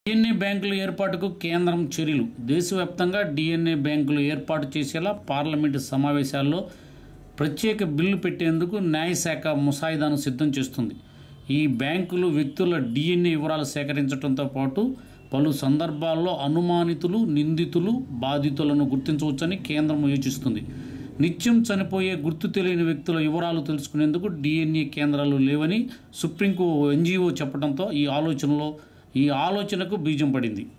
DNA బ్యాంకుల ఏర్పాటుకు కేంద్రం చర్యలు దేశవ్యాప్తంగా డిఎన్ఏ బ్యాంకులు ఏర్పాటు చేసేలా పార్లమెంటు సమావేశాల్లో ప్రత్యేక బిల్లు పెట్టేందుకు న్యాయశాఖ ముసాయిదాను సిద్ధం చేస్తుంది ఈ బ్యాంకులు వ్యక్తుల డిఎన్ఏ వివరాలు సేకరించడంతో పాటు పలు సందర్భాల్లో అనుమానితులు నిందితులు బాధితులను గుర్తించవచ్చని కేంద్రం యోచిస్తుంది నిత్యం చనిపోయే గుర్తు తెలియని వ్యక్తుల వివరాలు తెలుసుకునేందుకు డిఎన్ఏ కేంద్రాలు లేవని సుప్రీంకు ఎన్జిఓ చెప్పడంతో ఈ ఆలోచనలో ఈ ఆలోచనకు బీజం పడింది